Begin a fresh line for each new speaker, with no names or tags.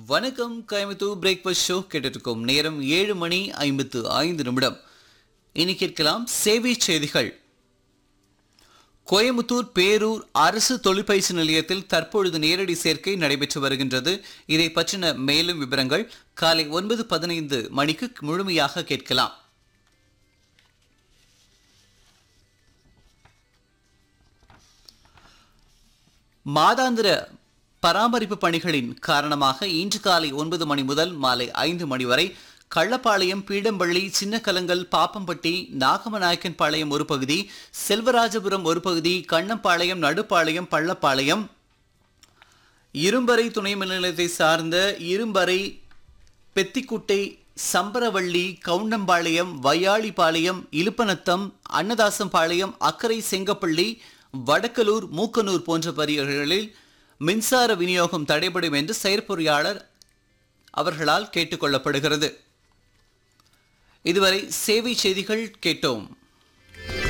வணக்கம் Coimbatore breakfast show கேட்டிருக்கோம் நேரம் ஏழு மணி ஐம்பத்து ஐந்து நிமிடம் இனி கேட்கலாம் சேவை செய்திகள் கோயம்புத்தூர் பேரூர் அரசு தொழிற்பயிற்சி நிலையத்தில் தற்பொழுது நேரடி சேர்க்கை நடைபெற்று வருகின்றது இதை பற்றின மேலும் விவரங்கள் காலை ஒன்பது பதினைந்து மணிக்கு முழுமையாக கேட்கலாம் மாதாந்திர பராமரிப்பு பணிகளின் காரணமாக இன்று காலை ஒன்பது மணி முதல் மாலை ஐந்து மணி வரை கள்ளப்பாளையம் பீடம்பள்ளி சின்னக்கலங்கல் பாப்பம்பட்டி நாகமநாயக்கன் பாளையம் ஒரு பகுதி செல்வராஜபுரம் ஒரு பகுதி கண்ணம்பாளையம் நடுப்பாளையம் பள்ளப்பாளையம் இரும்பறை துணை மின் நிலையத்தை சார்ந்த இரும்பறை பெத்திக்குட்டை சம்பரவள்ளி கவுண்டம்பாளையம் வையாளிபாளையம் இலுப்பநத்தம் அன்னதாசம்பாளையம் அக்கரை செங்கப்பள்ளி வடக்கலூர் மூக்கனூர் போன்ற பகுதிகளில் மின்சார விநியோகம் தடைபடும் என்று செயற்பொறியாளர் அவர்களால் கேட்டுக்கொள்ளப்படுகிறது இதுவரை சேவை செய்திகள் கேட்டோம்